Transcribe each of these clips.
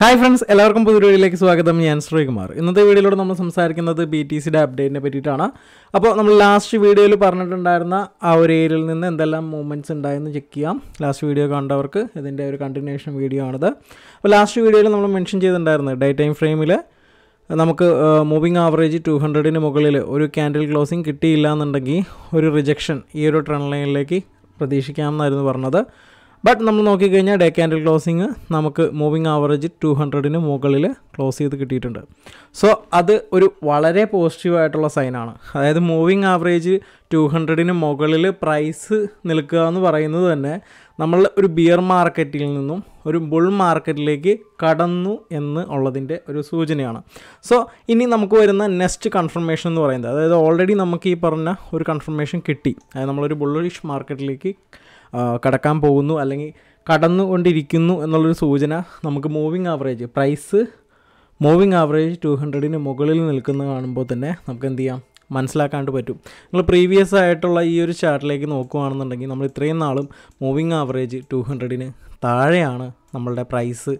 hi friends എല്ലാവർക്കും പുതിയ വീഡിയോയിലേക്ക് സ്വാഗതം ഞാൻ ശ്രീകുമാർ ഇന്നത്തെ വീഡിയോയിലൂടെ നമ്മൾ സംസാരിക്കുന്നത് ബി ടി സിയുടെ അപ്ഡേറ്റിനെ പറ്റിയിട്ടാണ് അപ്പോൾ നമ്മൾ ലാസ്റ്റ് വീഡിയോയിൽ പറഞ്ഞിട്ടുണ്ടായിരുന്ന ആ ഒരു ഏരിയയിൽ നിന്ന് എന്തെല്ലാം മൂവ്മെൻറ്റ്സ് ഉണ്ടായെന്ന് ചെക്ക് ചെയ്യാം ലാസ്റ്റ് വീഡിയോ കണ്ടവർക്ക് ഇതിൻ്റെ ഒരു കണ്ടിന്യൂഷൻ വീഡിയോ ആണിത് അപ്പോൾ ലാസ്റ്റ് വീഡിയോയിൽ നമ്മൾ മെൻഷൻ ചെയ്തിട്ടുണ്ടായിരുന്നു ഡേ ടൈം ഫ്രെയിമിൽ നമുക്ക് മൂവിങ് ആവറേജ് ടു ഹൺഡ്രഡിന് മുകളിൽ ഒരു ക്യാൻഡിൽ ക്ലോസിങ് കിട്ടിയില്ല എന്നുണ്ടെങ്കിൽ ഒരു റിജക്ഷൻ ഈ ഒരു ട്രെൻഡ് ലൈനിലേക്ക് പ്രതീക്ഷിക്കാമെന്നായിരുന്നു പറഞ്ഞത് ബട്ട് നമ്മൾ നോക്കിക്കഴിഞ്ഞാൽ ഡേ ക്യാൻഡിൽ ക്ലോസിങ് നമുക്ക് മൂവിങ് ആവറേജ് ടു ഹൺഡ്രഡിന് മുകളിൽ ക്ലോസ് ചെയ്ത് കിട്ടിയിട്ടുണ്ട് സോ അത് ഒരു വളരെ പോസിറ്റീവായിട്ടുള്ള സൈനാണ് അതായത് മൂവിങ് ആവറേജ് ടു ഹൺഡ്രഡിന് മുകളിൽ പ്രൈസ് നിൽക്കുക എന്ന് പറയുന്നത് തന്നെ നമ്മൾ ഒരു ബിയർ മാർക്കറ്റിൽ നിന്നും ഒരു ബുൾ മാർക്കറ്റിലേക്ക് കടന്നു എന്ന് ഉള്ളതിൻ്റെ ഒരു സൂചനയാണ് സോ ഇനി നമുക്ക് വരുന്ന നെക്സ്റ്റ് കൺഫർമേഷൻ എന്ന് പറയുന്നത് അതായത് ഓൾറെഡി നമുക്ക് ഈ പറഞ്ഞ ഒരു കൺഫർമേഷൻ കിട്ടി അതായത് നമ്മളൊരു ബുള്ളിഷ് മാർക്കറ്റിലേക്ക് കടക്കാൻ പോകുന്നു അല്ലെങ്കിൽ കടന്നുകൊണ്ടിരിക്കുന്നു എന്നുള്ളൊരു സൂചന നമുക്ക് moving average price moving average two ഹൺഡ്രഡിന് മുകളിൽ നിൽക്കുന്ന കാണുമ്പോൾ തന്നെ നമുക്ക് എന്ത് ചെയ്യാം മനസ്സിലാക്കാണ്ട് പറ്റും നിങ്ങൾ പ്രീവിയസ് ആയിട്ടുള്ള ഈ ഒരു ചാർട്ടിലേക്ക് നോക്കുകയാണെന്നുണ്ടെങ്കിൽ നമ്മൾ ഇത്രയും നാളും മൂവിങ് ആവറേജ് ടു ഹൺഡ്രഡിന് താഴെയാണ് നമ്മളുടെ പ്രൈസ്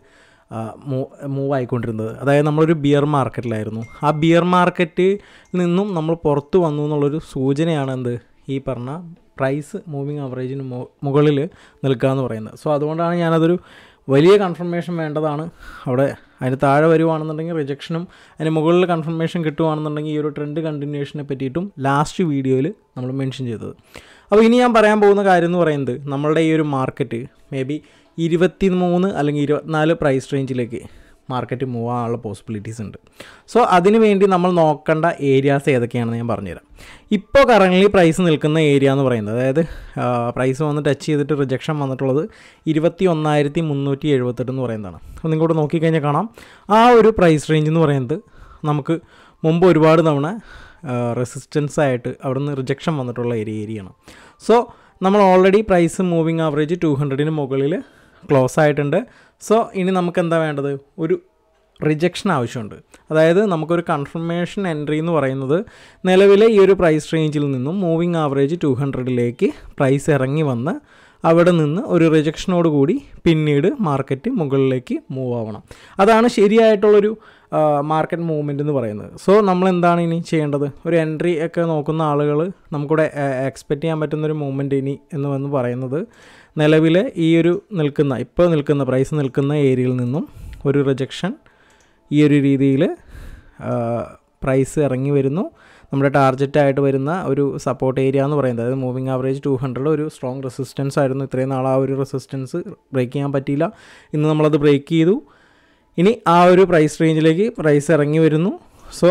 മൂവ് ആയിക്കൊണ്ടിരുന്നത് അതായത് നമ്മളൊരു ബിയർ മാർക്കറ്റിലായിരുന്നു ആ ബിയർ മാർക്കറ്റിൽ നിന്നും നമ്മൾ പുറത്തു വന്നു എന്നുള്ളൊരു സൂചനയാണ് എന്ത് ഈ പറഞ്ഞ പ്രൈസ് മൂവിങ് ആവറേജിന് മുകളിൽ നിൽക്കുക എന്ന് പറയുന്നത് സോ അതുകൊണ്ടാണ് ഞാനതൊരു വലിയ കൺഫർമേഷൻ വേണ്ടതാണ് അവിടെ അതിന് താഴെ വരുവാണെന്നുണ്ടെങ്കിൽ റിജക്ഷനും അതിന് മുകളിൽ കൺഫർമേഷൻ കിട്ടുവാണെന്നുണ്ടെങ്കിൽ ഈ ഒരു ട്രെൻഡ് കണ്ടിന്യൂഷനെ പറ്റിയിട്ടും ലാസ്റ്റ് വീഡിയോയിൽ നമ്മൾ മെൻഷൻ ചെയ്തത് അപ്പോൾ ഇനി ഞാൻ പറയാൻ പോകുന്ന കാര്യം എന്ന് പറയുന്നത് നമ്മളുടെ ഈ ഒരു മാർക്കറ്റ് മേ ബി ഇരുപത്തി മൂന്ന് അല്ലെങ്കിൽ ഇരുപത്തിനാല് പ്രൈസ് റേഞ്ചിലേക്ക് മാർക്കറ്റ് മൂവ് ആകാനുള്ള പോസിബിലിറ്റീസ് ഉണ്ട് സോ അതിന് വേണ്ടി നമ്മൾ നോക്കേണ്ട ഏരിയാസ് ഏതൊക്കെയാണെന്ന് ഞാൻ പറഞ്ഞുതരാം ഇപ്പോൾ കറൻ്റ്ലി പ്രൈസ് നിൽക്കുന്ന ഏരിയ എന്ന് പറയുന്നത് അതായത് പ്രൈസ് വന്ന് ടച്ച് ചെയ്തിട്ട് റിജക്ഷൻ വന്നിട്ടുള്ളത് ഇരുപത്തി ഒന്നായിരത്തി മുന്നൂറ്റി എഴുപത്തെട്ട് എന്ന് പറയുന്നതാണ് അപ്പോൾ നിങ്ങോട്ട് നോക്കിക്കഴിഞ്ഞാൽ കാണാം ആ ഒരു പ്രൈസ് റേഞ്ച് എന്ന് പറയുന്നത് നമുക്ക് മുമ്പ് ഒരുപാട് തവണ റെസിസ്റ്റൻസ് ആയിട്ട് അവിടെ നിന്ന് റിജക്ഷൻ വന്നിട്ടുള്ള ഏരിയ ഏരിയയാണ് സോ നമ്മൾ already price moving average two ഹൺഡ്രഡിന് മുകളിൽ ക്ലോസ് ആയിട്ടുണ്ട് സോ ഇനി നമുക്ക് എന്താ വേണ്ടത് ഒരു റിജക്ഷൻ ആവശ്യമുണ്ട് അതായത് നമുക്കൊരു കൺഫർമേഷൻ എൻട്രി എന്ന് പറയുന്നത് നിലവിലെ ഈ ഒരു പ്രൈസ് റേഞ്ചിൽ നിന്നും മൂവിങ് ആവറേജ് ടു ഹൺഡ്രഡിലേക്ക് പ്രൈസ് ഇറങ്ങി വന്ന് അവിടെ നിന്ന് ഒരു റിജക്ഷനോട് കൂടി പിന്നീട് മാർക്കറ്റ് മുകളിലേക്ക് മൂവ് ആവണം അതാണ് ശരിയായിട്ടുള്ളൊരു മാർക്കറ്റ് മൂവ്മെൻ്റ് എന്ന് പറയുന്നത് സോ നമ്മൾ എന്താണ് ഇനി ചെയ്യേണ്ടത് ഒരു എൻട്രി ഒക്കെ നോക്കുന്ന ആളുകൾ നമുക്കിവിടെ എക്സ്പെക്റ്റ് ചെയ്യാൻ പറ്റുന്ന ഒരു മൂവ്മെൻറ്റ് ഇനി എന്ന് വന്ന് പറയുന്നത് നിലവിൽ ഈ ഒരു നിൽക്കുന്ന ഇപ്പോൾ നിൽക്കുന്ന പ്രൈസ് നിൽക്കുന്ന ഏരിയയിൽ നിന്നും ഒരു റിജക്ഷൻ ഈ ഒരു രീതിയിൽ പ്രൈസ് ഇറങ്ങി വരുന്നു നമ്മുടെ ടാർജറ്റ് ആയിട്ട് വരുന്ന ഒരു സപ്പോർട്ട് ഏരിയ എന്ന് പറയുന്നത് അതായത് മൂവിങ് ആവറേജ് ടു ഹൺഡ്രഡ് ഒരു സ്ട്രോങ് റെസിസ്റ്റൻസ് ആയിരുന്നു ഇത്രയും നാൾ ആ ഒരു റെസിസ്റ്റൻസ് ബ്രേക്ക് ചെയ്യാൻ പറ്റിയില്ല ഇന്ന് നമ്മളത് ബ്രേക്ക് ചെയ്തു ഇനി ആ ഒരു പ്രൈസ് റേഞ്ചിലേക്ക് പ്രൈസ് ഇറങ്ങി വരുന്നു സോ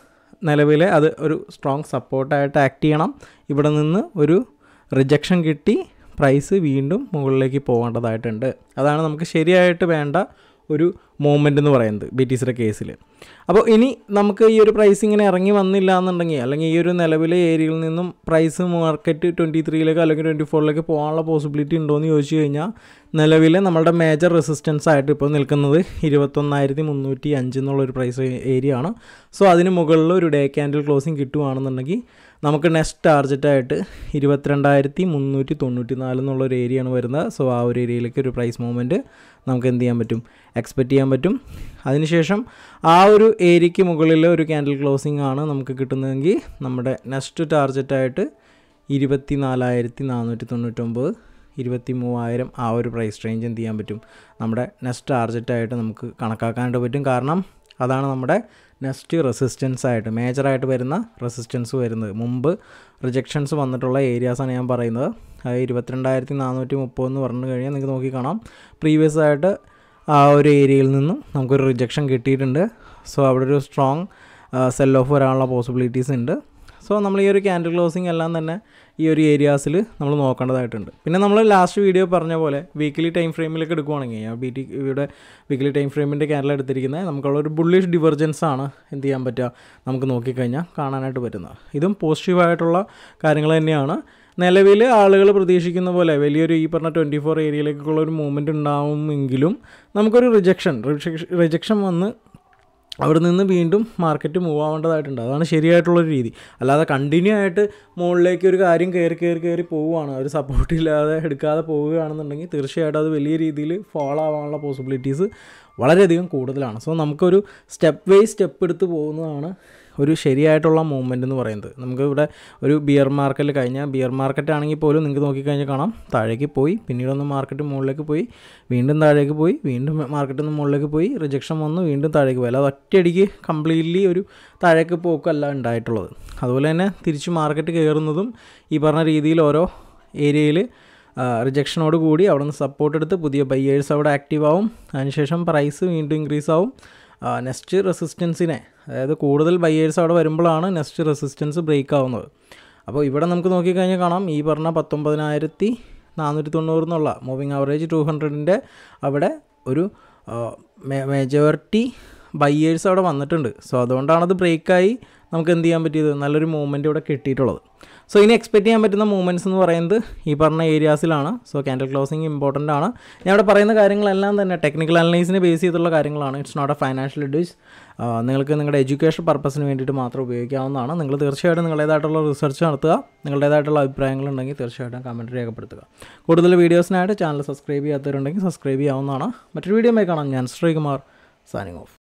നിലവിൽ അത് ഒരു സ്ട്രോങ് സപ്പോർട്ടായിട്ട് ആക്ട് ചെയ്യണം ഇവിടെ നിന്ന് ഒരു റിജക്ഷൻ കിട്ടി പ്രൈസ് വീണ്ടും മുകളിലേക്ക് പോകേണ്ടതായിട്ടുണ്ട് അതാണ് നമുക്ക് ശരിയായിട്ട് വേണ്ട ഒരു മൂവ്മെൻ്റ് എന്ന് പറയുന്നത് ബി ടി സിയുടെ കേസിൽ അപ്പോൾ ഇനി നമുക്ക് ഈ ഒരു പ്രൈസ് ഇങ്ങനെ ഇറങ്ങി വന്നില്ല എന്നുണ്ടെങ്കിൽ അല്ലെങ്കിൽ ഈ ഒരു നിലവിലെ ഏരിയയിൽ നിന്നും പ്രൈസ് മാർക്കറ്റ് ട്വൻറ്റി ത്രീയിലേക്ക് അല്ലെങ്കിൽ ട്വൻറ്റി ഫോറിലേക്ക് പോകാനുള്ള പോസിബിലിറ്റി ഉണ്ടോ എന്ന് ചോദിച്ചു കഴിഞ്ഞാൽ നിലവിൽ നമ്മളുടെ മേജർ റെസിസ്റ്റൻസ് ആയിട്ട് ഇപ്പോൾ നിൽക്കുന്നത് ഇരുപത്തൊന്നായിരത്തി മുന്നൂറ്റി അഞ്ച് എന്നുള്ളൊരു പ്രൈസ് ഏരിയ ആണ് സോ അതിന് മുകളിൽ ഒരു ഡേ ക്യാൻഡിൽ ക്ലോസിങ് കിട്ടുവാണെന്നുണ്ടെങ്കിൽ നമുക്ക് നെക്സ്റ്റ് ടാർജറ്റായിട്ട് ഇരുപത്തിരണ്ടായിരത്തി മുന്നൂറ്റി തൊണ്ണൂറ്റി നാല് എന്നുള്ളൊരു ഏരിയയാണ് വരുന്നത് സോ ആ ഒരു ഏരിയയിലേക്ക് ഒരു പ്രൈസ് മൂവ്മെൻറ്റ് നമുക്ക് എന്ത് ചെയ്യാൻ പറ്റും എക്സ്പെക്റ്റ് ചെയ്യാൻ പറ്റും അതിനുശേഷം ആ ഒരു ഏരിയയ്ക്ക് മുകളിൽ ഒരു ക്യാൻഡിൽ ക്ലോസിംഗ് ആണ് നമുക്ക് കിട്ടുന്നതെങ്കിൽ നമ്മുടെ നെക്സ്റ്റ് ടാർജറ്റായിട്ട് ഇരുപത്തി നാലായിരത്തി നാനൂറ്റി തൊണ്ണൂറ്റൊമ്പത് ഇരുപത്തി മൂവായിരം ആ ഒരു പ്രൈസ് റേഞ്ച് എന്ത് ചെയ്യാൻ പറ്റും നമ്മുടെ നെക്സ്റ്റ് ടാർജറ്റായിട്ട് നമുക്ക് കണക്കാക്കാനായിട്ട് പറ്റും കാരണം അതാണ് നമ്മുടെ നെക്സ്റ്റ് റെസിസ്റ്റൻസ് ആയിട്ട് മേജറായിട്ട് വരുന്ന റെസിസ്റ്റൻസ് വരുന്നത് മുമ്പ് റിജക്ഷൻസ് വന്നിട്ടുള്ള ഏരിയാസാണ് ഞാൻ പറയുന്നത് അതായത് ഇരുപത്തിരണ്ടായിരത്തി നാനൂറ്റി മുപ്പത് എന്ന് പറഞ്ഞു കഴിഞ്ഞാൽ നിങ്ങൾക്ക് നോക്കി കാണാം പ്രീവിയസ് ആയിട്ട് ആ ഒരു ഏരിയയിൽ നിന്നും നമുക്കൊരു റിജക്ഷൻ കിട്ടിയിട്ടുണ്ട് സോ അവിടെ ഒരു സ്ട്രോങ് സെൽ ഓഫ് വരാനുള്ള പോസിബിലിറ്റീസ് ഉണ്ട് സോ നമ്മൾ ഈ ഒരു ക്യാൻഡിൽ ക്ലോസിങ് എല്ലാം തന്നെ ഈ ഒരു ഏരിയാസിൽ നമ്മൾ നോക്കേണ്ടതായിട്ടുണ്ട് പിന്നെ നമ്മൾ ലാസ്റ്റ് വീഡിയോ പറഞ്ഞ പോലെ വീക്കിലി ടൈം ഫ്രെയിമിലേക്ക് എടുക്കുവാണെങ്കിൽ ആ ബി ടി ഇവിടെ വീക്കിലി ടൈം ഫ്രെയിമിൻ്റെ ക്യാൻഡിൽ എടുത്തിരിക്കുന്നത് നമുക്കുള്ള ഒരു ബുള്ളിഷ് ഡിവർജൻസ് ആണ് എന്ത് ചെയ്യാൻ പറ്റുക നമുക്ക് നോക്കിക്കഴിഞ്ഞാൽ കാണാനായിട്ട് പറ്റുന്നത് ഇതും പോസിറ്റീവായിട്ടുള്ള കാര്യങ്ങൾ തന്നെയാണ് നിലവിൽ ആളുകൾ പ്രതീക്ഷിക്കുന്ന പോലെ വലിയൊരു ഈ പറഞ്ഞ ട്വൻറ്റി ഫോർ ഏരിയയിലേക്കുള്ള ഒരു മൂവ്മെൻറ്റ് ഉണ്ടാവുമെങ്കിലും നമുക്കൊരു റിജക്ഷൻ റിജക്ഷൻ വന്ന് അവിടെ നിന്ന് വീണ്ടും മാർക്കറ്റ് മൂവ് ആവേണ്ടതായിട്ടുണ്ട് അതാണ് ശരിയായിട്ടുള്ളൊരു രീതി അല്ലാതെ കണ്ടിന്യൂ ആയിട്ട് മുകളിലേക്ക് ഒരു കാര്യം കയറി കയറി കയറി പോവുകയാണ് ഒരു സപ്പോർട്ട് ഇല്ലാതെ എടുക്കാതെ പോവുകയാണെന്നുണ്ടെങ്കിൽ തീർച്ചയായിട്ടും അത് വലിയ രീതിയിൽ ഫോളോ ആവാനുള്ള പോസിബിലിറ്റീസ് വളരെയധികം കൂടുതലാണ് സോ നമുക്കൊരു സ്റ്റെപ്പ് ബൈ സ്റ്റെപ്പ് എടുത്ത് പോകുന്നതാണ് ഒരു ശരിയായിട്ടുള്ള മൂവ്മെൻ്റ് എന്ന് പറയുന്നത് നമുക്ക് ഇവിടെ ഒരു ബിയർ മാർക്കറ്റിൽ കഴിഞ്ഞാൽ ബിയർ മാർക്കറ്റ് ആണെങ്കിൽ പോലും നിങ്ങൾക്ക് നോക്കിക്കഴിഞ്ഞാൽ കാണാം താഴേക്ക് പോയി പിന്നീട് ഒന്ന് മാർക്കറ്റ് മുകളിലേക്ക് പോയി വീണ്ടും താഴേക്ക് പോയി വീണ്ടും മാർക്കറ്റിൽ നിന്ന് മുകളിലേക്ക് പോയി റിജക്ഷൻ വന്നു വീണ്ടും താഴേക്ക് പോയി അല്ലാതെ ഒറ്റയടിക്ക് കംപ്ലീറ്റ്ലി ഒരു താഴേക്ക് പോക്കല്ല ഉണ്ടായിട്ടുള്ളത് അതുപോലെ തന്നെ തിരിച്ച് മാർക്കറ്റ് കയറുന്നതും ഈ പറഞ്ഞ രീതിയിൽ ഓരോ ഏരിയയിൽ റിജക്ഷനോട് കൂടി അവിടെ നിന്ന് സപ്പോർട്ട് എടുത്ത് പുതിയ ബയ്യേഴ്സ് അവിടെ ആക്റ്റീവ് ആവും അതിനുശേഷം പ്രൈസ് വീണ്ടും ഇൻക്രീസ് ആവും നെക്സ്റ്റ് റെസിസ്റ്റൻസിനെ അതായത് കൂടുതൽ ബയ്യേഴ്സ് അവിടെ വരുമ്പോഴാണ് നെക്സ്റ്റ് റെസിസ്റ്റൻസ് ബ്രേക്ക് ആവുന്നത് അപ്പോൾ ഇവിടെ നമുക്ക് നോക്കിക്കഴിഞ്ഞാൽ കാണാം ഈ പറഞ്ഞ പത്തൊമ്പതിനായിരത്തി നാനൂറ്റി തൊണ്ണൂറ് എന്നുള്ള മൂവിങ് ആവറേജ് ടു ഹൺഡ്രഡിൻ്റെ അവിടെ ഒരു മെജോറിറ്റി ബയ്യേഴ്സ് അവിടെ വന്നിട്ടുണ്ട് സോ അതുകൊണ്ടാണ് അത് ബ്രേക്കായി നമുക്ക് എന്ത് ചെയ്യാൻ പറ്റിയത് നല്ലൊരു മൂവ്മെൻറ്റ് ഇവിടെ കിട്ടിയിട്ടുള്ളത് സോ ഇനി എക്സ്പെക്ട് ചെയ്യാൻ പറ്റുന്ന മൂവ്മെൻറ്റ്സ് എന്ന് പറയുന്നത് ഈ പറഞ്ഞ ഏരിയാസിലാണ് സോ ക്യാൻഡൽ ക്ലോസിങ് ഇമ്പോർട്ടൻ്റ് ആണ് ഞാൻ ഇവിടെ പറയുന്ന കാര്യങ്ങളെല്ലാം തന്നെ ടെക്നിക്കൽ അനലൈസിനെ ബേസ് ചെയ്തുള്ള കാര്യങ്ങളാണ് it's not a financial advice നിങ്ങൾക്ക് നിങ്ങളുടെ എഡ്യൂക്കേഷൻ പർപ്പസിന് വേണ്ടിയിട്ട് മാത്രം ഉപയോഗിക്കാവുന്നതാണ് നിങ്ങൾ തീർച്ചയായിട്ടും നിങ്ങളുടേതായിട്ടുള്ള റിസർച്ച് നടത്തുക നിങ്ങളുടേതായിട്ടുള്ള അഭിപ്രായങ്ങളുണ്ടെങ്കിൽ തീർച്ചയായിട്ടും കമൻറ്റ് രേഖപ്പെടുത്തുക കൂടുതൽ വീഡിയോസിനായിട്ട് ചാനൽ സബ്സ്ക്രൈബ് ചെയ്യാത്തവരുണ്ടെങ്കിൽ സബ്സ്ക്രൈബ് ചെയ്യാവുന്നതാണ് മറ്റൊരു വീഡിയോ കാണാം ഞാൻ ശ്രീകുമാർ സൈനിങ് ഓഫ്